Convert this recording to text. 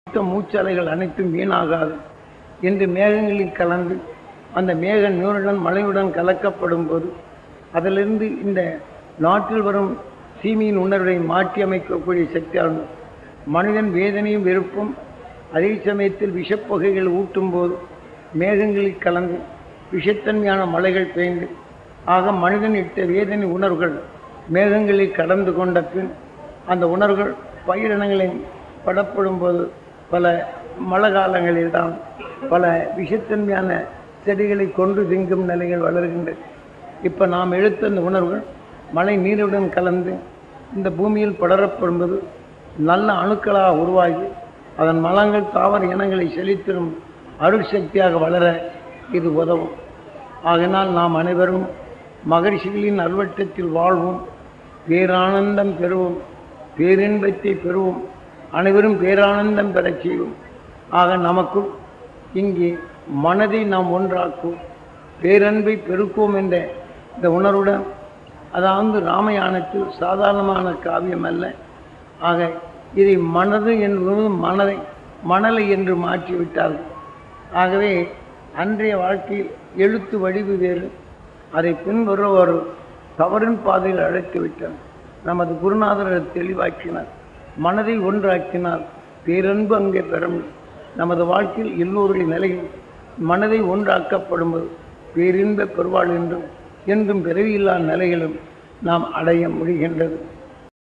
சுத்த மூச்சலைகள் அனைத்தும் வீணாகாது என்று மேகங்களில் கலந்து அந்த மேக நீருடன் மழையுடன் கலக்கப்படும் போது அதிலிருந்து இந்த நாட்டில் வரும் சீமையின் உணர்வை மாற்றி அமைக்கக்கூடிய சக்தியாகும் மனிதன் வேதனையும் வெறுப்பும் அதே சமயத்தில் விஷப்புகைகள் ஊட்டும் போது மேகங்களில் கலந்து விஷத்தன்மையான மலைகள் பெய்ந்து ஆக மனிதன் இட்ட வேதனை உணர்வுகள் மேகங்களில் கடந்து கொண்ட பின் அந்த உணர்வுகள் பயிரினங்களில் படப்படும் போது பல மழை காலங்களில் தான் பல விஷத்தன்மையான செடிகளை கொண்டு திங்கும் நிலைகள் வளர்கின்றது இப்போ நாம் எடுத்த அந்த உணர்வுகள் மழை நீருடன் கலந்து இந்த பூமியில் படரப்படும்போது நல்ல அணுக்களாக உருவாகி அதன் மலங்கள் தாவர இனங்களை செழித்திடும் அருள் சக்தியாக வளர இது உதவும் ஆகினால் நாம் அனைவரும் மகரிஷிகளின் அல்வட்டத்தில் வாழ்வோம் பேரானந்தம் பெறுவோம் பேரின்பத்தை பெறுவோம் அனைவரும் பேரானந்தம் பெறச் செய்வோம் ஆக நமக்குள் இங்கே மனதை நாம் ஒன்றாக்குவோம் பேரன்பை பெருக்குவோம் என்ற இந்த உணர்வுடன் அதாவது ராமயானத்தில் சாதாரணமான காவியம் அல்ல ஆக இதை மனது என்பது மனதை மணலை என்று மாற்றிவிட்டார்கள் ஆகவே அன்றைய வாழ்க்கையில் எழுத்து வடிவு வேறு அதை பின்வர ஒரு தவறின் பாதையில் அழைத்து விட்டார் நமது குருநாதர் அதை தெளிவாக்கினார் மனதை ஒன்றாக்கினார் பேரன்பு அங்கே பெற முடியும் நமது வாழ்க்கையில் எல்லோருடைய நிலையில் மனதை ஒன்றாக்கப்படும்போது பேரின்ப பெருவாள் என்றும் என்றும் பிறவியில்லா நிலைகளும் நாம் அடைய முடிகின்றது